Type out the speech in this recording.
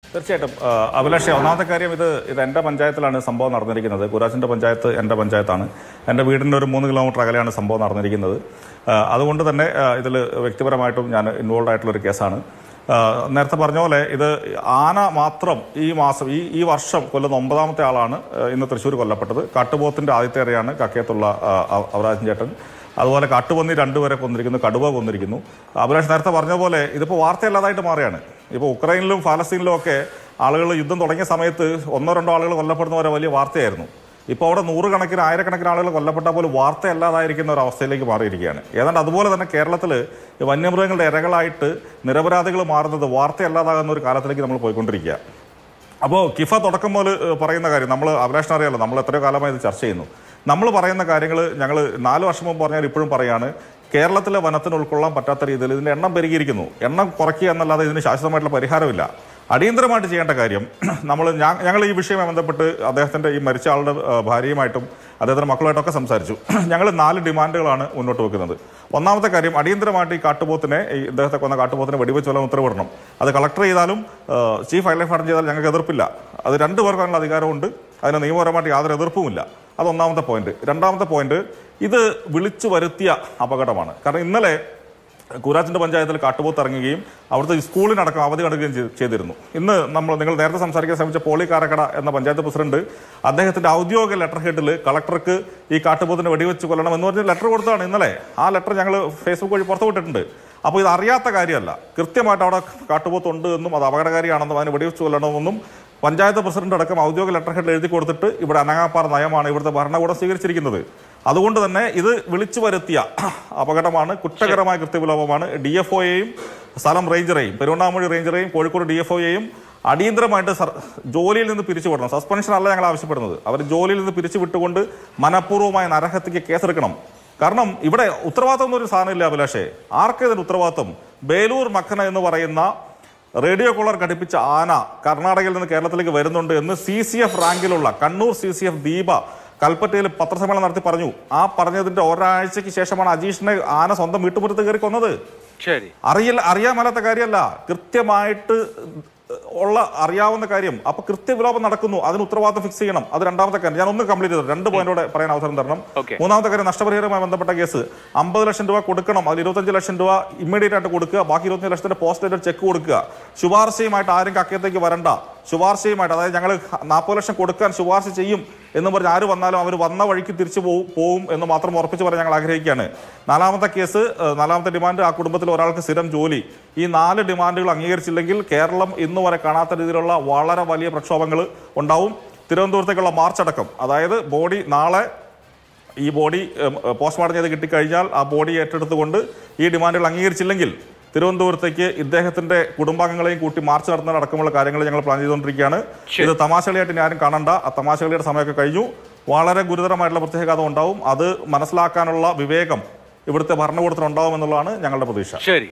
തീർച്ചയായിട്ടും ആ, അഭിലാഷേ ഒന്നാമത്തെ കാര്യം ഇത് ഇത് എൻ്റെ പഞ്ചായത്തിലാണ് സംഭവം നടന്നിരിക്കുന്നത് കുരാച്ചിൻ്റെ പഞ്ചായത്ത് എൻ്റെ പഞ്ചായത്താണ് എൻ്റെ വീടിൻ്റെ ഒരു മൂന്ന് കിലോമീറ്റർ അകലെയാണ് സംഭവം നടന്നിരിക്കുന്നത് ആ, അതുകൊണ്ട് തന്നെ ഇതിൽ വ്യക്തിപരമായിട്ടും ഞാൻ ഇൻവോൾവ് ആയിട്ടുള്ള ഒരു കേസാണ് ആ, നേരത്തെ പറഞ്ഞ പോലെ ഇത് ആന മാത്രം ഈ മാസം ഈ ഈ വർഷം കൊല്ലുന്ന ഒമ്പതാമത്തെ ആളാണ് ആ, ഇന്ന് തൃശ്ശൂർ കൊല്ലപ്പെട്ടത് കാട്ടുപോത്തിൻ്റെ ആദ്യത്തെ ഇരയാണ് കക്കയത്തുള്ള ആ, അവ- അവരാജൻ ചേട്ടൻ അതുപോലെ കാട്ടുപന്നി രണ്ടുപേരെ കൊന്നിരിക്കുന്നു കടുവ കൊന്നിരിക്കുന്നു അഭിലാഷ് നേരത്തെ പറഞ്ഞ പോലെ ഇതിപ്പോൾ വാർത്തയല്ലാതായിട്ട് മാറുകയാണ് ഇപ്പോൾ ഉക്രൈനിലും ഫലസ്തീനിലും ഒക്കെ ആളുകൾ യുദ്ധം തുടങ്ങിയ സമയത്ത് ഒന്നോ രണ്ടോ ആളുകൾ കൊല്ലപ്പെടുന്ന വരെ വലിയ വാർത്തയായിരുന്നു ഇപ്പോൾ അവിടെ നൂറുകണക്കിന് ആയിരക്കണക്കിന് ആളുകൾ കൊല്ലപ്പെട്ടാൽ പോലും വാർത്തയല്ലാതായിരിക്കുന്ന ഒരു അവസ്ഥയിലേക്ക് മാറിയിരിക്കുകയാണ് ഏതാണ്ട് അതുപോലെ തന്നെ കേരളത്തിൽ വന്യമൃഗങ്ങളുടെ ഇരകളായിട്ട് നിരപരാധികൾ മാറുന്നത് വാർത്തയല്ലാതാകുന്ന ഒരു കാലത്തിലേക്ക് നമ്മൾ പോയിക്കൊണ്ടിരിക്കുക അപ്പോൾ കിഫ തുടക്കം മുതൽ ഏഹ്, പറയുന്ന കാര്യം നമ്മൾ അഭിലാഷിനെ അറിയാലോ നമ്മൾ എത്രയോ കാലമായി ഇത് ചർച്ച ചെയ്യുന്നു നമ്മൾ പറയുന്ന കാര്യങ്ങൾ ഞങ്ങൾ നാല് വർഷം മുമ്പ് പറഞ്ഞാൽ ഇപ്പോഴും പറയാണ് കേരളത്തിലെ വനത്തിന് ഉൾക്കൊള്ളാൻ പറ്റാത്ത രീതിയിൽ ഇതിന്റെ എണ്ണം പെരുകിയിരിക്കുന്നു എണ്ണം കുറയ്ക്കുക എന്നല്ലാതെ ഇതിന് ശാശ്വതമായിട്ടുള്ള പരിഹാരമില്ല അടിയന്തരമായിട്ട് ചെയ്യേണ്ട കാര്യം നമ്മൾ ഞങ്ങൾ ഈ വിഷയവുമായി ബന്ധപ്പെട്ട് അദ്ദേഹത്തിന്റെ ഈ മരിച്ച ആളുടെ ഏഹ്, ഭാര്യയുമായിട്ടും അദ്ദേഹത്തിന്റെ മക്കളുമായിട്ടൊക്കെ സംസാരിച്ചു ഞങ്ങൾ നാല് ഡിമാൻഡുകളാണ് മുന്നോട്ട് വെക്കുന്നത് ഒന്നാമത്തെ കാര്യം അടിയന്തരമായിട്ട് ഈ കാട്ടുപോത്തിനെ ഈ ഇദ്ദേഹത്തെ കൊന്ന കാട്ടുപോത്തിനെ വെടിവെച്ച് കൊല്ലാൻ ഉത്തരവിടണം അത് കളക്ടർ ചെയ്താലും ഏഹ്, ചീഫ് വൈൽഡ് ലൈഫ് വാർഡൻ ചെയ്താലും ഞങ്ങൾക്ക് എതിർപ്പില്ല അത് രണ്ടു പേർക്കും അതിനുള്ള അധികാരമുണ്ട് അതിന് നിയമപരമായിട്ട് യാതൊരു എതിർപ്പുമില്ല അത് ഒന്നാമത്തെ പോയിന്റ് രണ്ടാമത്തെ പോയിന്റ് ഇത് വിളിച്ചു വരുത്തിയ അപകടമാണ് കാരണം ഇന്നലെ കൂരാച്ചിന്റെ പഞ്ചായത്തിൽ കാട്ടുപോത്ത് ഇറങ്ങുകയും അവിടുത്തെ സ്കൂളിനടക്കം അവധി കടുക്കുകയും ചെയ്- ചെയ്തിരുന്നു ഇന്ന് നമ്മൾ നിങ്ങൾ നേരത്തെ സംസാരിക്കാൻ ശ്രമിച്ച പോളി കാരക്കട എന്ന പഞ്ചായത്ത് പ്രസിഡന്റ് അദ്ദേഹത്തിന്റെ ഔദ്യോഗിക ലെറ്റർ ഹെഡിൽ കളക്ടർക്ക് ഈ കാട്ടുപോത്തിനെ വെടിവെച്ച് കൊല്ലണം എന്ന് പറഞ്ഞ് ലെറ്റർ കൊടുത്തതാണ് ഇന്നലെ ആ ലെറ്റർ ഞങ്ങൾ ഫേസ്ബുക്ക് വഴി പുറത്തുവിട്ടിട്ടുണ്ട് അപ്പോൾ ഇത് അറിയാത്ത കാര്യമല്ല കൃത്യമായിട്ട് അവിടെ കാട്ടുപോത്ത് ഉണ്ട് എന്നും അത് അപകടകാരിയാണെന്നും അതിന് വെടിവെച്ച് കൊല്ലണമെന്നും പഞ്ചായത്ത് പ്രസിഡന്റ് അടക്കം ഔദ്യോഗിക ലെറ്റർ ഹെഡിൽ എഴുതി കൊടുത്തിട്ട് ഇവിടെ അനങ്ങാപ്പാറ നയമാണ് ഇവിടുത്തെ ഭരണകൂടം സ്വീകരിച്ചിരിക്കുന്നത് അതുകൊണ്ട് തന്നെ ഇത് വിളിച്ചു വരുത്തിയ അപകടമാണ് കുറ്റകരമായ കൃത്യവിലോപമാണ് ഡി എഫ് ഒയെയും സ്ഥലം റേഞ്ചറെയും പെരുവണ്ണാമൊഴി റേഞ്ചറെയും കോഴിക്കോട് ഡി എഫ് ഒയെയും അടിയന്തരമായിട്ട് സർ- ജോലിയിൽ നിന്ന് പിരിച്ചുവിടണം സസ്പെൻഷൻ അല്ല ഞങ്ങൾ ആവശ്യപ്പെടുന്നത് അവർ ജോലിയിൽ നിന്ന് പിരിച്ചു വിട്ടുകൊണ്ട് മനഃപൂർവ്വമായ നരഹത്യക്ക് കേസെടുക്കണം കാരണം ഇവിടെ ഉത്തരവാദിത്തം എന്നൊരു സാധനമില്ല അഭിലാഷേ ആർക്കേതിന് ഉത്തരവാദിത്തം ബേലൂർ മഖന എന്ന് പറയുന്ന റേഡിയോ കോളർ ഘടിപ്പിച്ച ആന കർണാടകയിൽ നിന്ന് കേരളത്തിലേക്ക് വരുന്നുണ്ട് എന്ന് സി സി എഫ് റാങ്കിലുള്ള Kannur C C F Deepa കൽപ്പറ്റയിൽ പത്രസമ്മേളനം നടത്തി പറഞ്ഞു ആ പറഞ്ഞതിന്റെ ഒരാഴ്ചയ്ക്ക് ശേഷമാണ് അജീഷിനെ ആന സ്വന്തം വീട്ടുമുറ്റത്ത് കയറി കൊന്നത് ശരി അറിയില്ല അറിയാൻ മേലാത്ത കാര്യമല്ല കൃത്യമായിട്ട് ഉള്ള അറിയാവുന്ന കാര്യം അപ്പൊ കൃത്യവിലോപം നടക്കുന്നു അതിന് ഉത്തരവാദിത്തം ഫിക്സ് ചെയ്യണം അത് രണ്ടാമത്തെ കാര്യം ഞാൻ ഒന്ന് കംപ്ലീറ്റ് ചെയ്തു രണ്ട് പോയിന്റോടെ പറയാൻ അവസരം തരണം Okay. മൂന്നാമത്തെ കാര്യം നഷ്ടപരിഹാരവുമായി ബന്ധപ്പെട്ട കേസ് അമ്പത് ലക്ഷം രൂപ കൊടുക്കണം അതിൽ ഇരുപത്തഞ്ച് ലക്ഷം രൂപ ഇമ്മീഡിയറ്റ് ആയിട്ട് കൊടുക്കുക ബാക്കി ഇരുപത്തഞ്ച് ലക്ഷത്തിന്റെ പോസ്റ്റ് ചെക്ക് കൊടുക്കുക ശുപാർശയുമായിട്ട് ആരും കക്കയത്തേക്ക് വരണ്ട ശുപാർശയുമായിട്ട് അതായത് ഞങ്ങൾ നാൽപ്പത് ലക്ഷം കൊടുക്കാൻ ശുപാർശ ചെയ്യും എന്ന് പറഞ്ഞ് ആര് വന്നാലും അവർ വന്ന വഴിക്ക് തിരിച്ചു പോകും പോവും എന്ന് മാത്രം ഉറപ്പിച്ച് പറയാൻ ഞങ്ങൾ ആഗ്രഹിക്കുകയാണ് നാലാമത്തെ കേസ് ഏഹ്, നാലാമത്തെ ഡിമാൻഡ് ആ കുടുംബത്തിൽ ഒരാൾക്ക് സ്ഥിരം ജോലി ഈ നാല് ഡിമാൻഡുകൾ അംഗീകരിച്ചില്ലെങ്കിൽ കേരളം ഇന്ന് വരെ കാണാത്ത രീതിയിലുള്ള വളരെ വലിയ പ്രക്ഷോഭങ്ങൾ ഉണ്ടാവും തിരുവനന്തപുരത്തേക്കുള്ള മാർച്ച് അടക്കം അതായത് ബോഡി നാളെ ഈ ബോഡി ഉം, പോസ്റ്റ്മോർട്ടം ചെയ്ത് കിട്ടിക്കഴിഞ്ഞാൽ ആ ബോഡി ഏറ്റെടുത്തുകൊണ്ട് ഈ ഡിമാൻഡുകൾ അംഗീകരിച്ചില്ലെങ്കിൽ തിരുവനന്തപുരത്തേക്ക് ഇദ്ദേഹത്തിന്റെ കുടുംബാംഗങ്ങളെയും കൂട്ടി മാർച്ച് നടത്തുന്ന അടക്കമുള്ള കാര്യങ്ങൾ ഞങ്ങൾ പ്ലാൻ ചെയ്തുകൊണ്ടിരിക്കുകയാണ് ഇത് തമാശകളിയായിട്ട് ഇനി ആരും കാണണ്ട ആ തമാശകളിയുടെ സമയമൊക്കെ കഴിഞ്ഞു വളരെ ഗുരുതരമായിട്ടുള്ള പ്രത്യേകത ഉണ്ടാവും അത് മനസ്സിലാക്കാനുള്ള വിവേകം ഇവിടുത്തെ ഭരണകൂടത്തിനുണ്ടാവും എന്നുള്ളതാണ് ഞങ്ങളുടെ പ്രതീക്ഷ ശരി